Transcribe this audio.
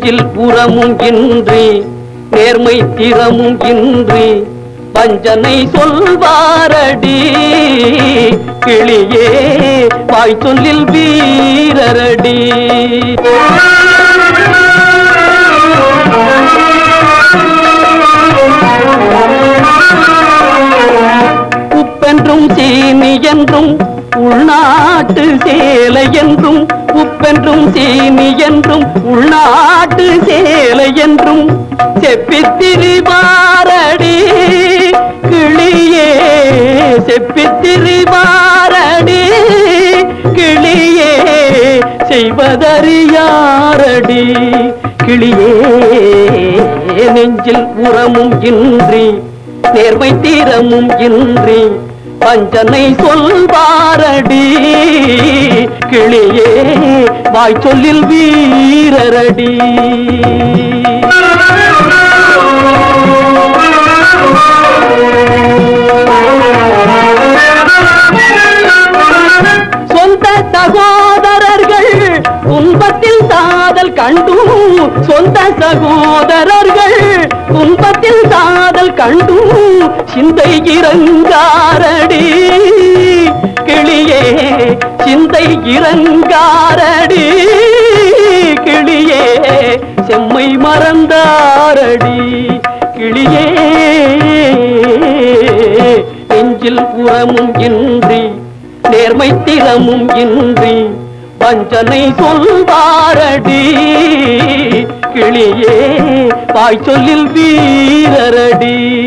நெஞ்சில் புறமும் இன்றி நேர்மை திறமும் இன்றி வஞ்சனை சொல்வாரடி கிளியே வாய் சொல்லில் வீரரடி உப்பென்றும் சீனி என்றும் உள்நாட்டு சேலை என்றும் உப்பென்றும் சீனி என்றும் உள்நாட்டு சேலை என்றும் செப்பித்திரிபாரடி கிளியே செப்பித்திரிபாரடி கிளியே செய்வதறியாரடி கிளியே நெஞ்சில் உரமும் இன்றி நேர்மை தீரமும் இன்றி பஞ்சனை சொல்வாரடி கிளியே வாய் சொல்லில் வீரரடி சொந்த சகோதரர்கள் துன்பத்தில் சாதல் கண்டும் சொந்த சகோதரர்கள் துன்பத்தில் சாதல் கண்டும் சிந்தை இறங்காரடி கிளியே சிந்தை இறங்காரடி கிளியே செம்மை மறந்தாரடி கிளியே நெஞ்சில் உரமும் இன்றி நேர்மை திறமும் இன்றி வஞ்சனை சொல்வாரடி கிளியே வாய் சொல்லில் வீரரடி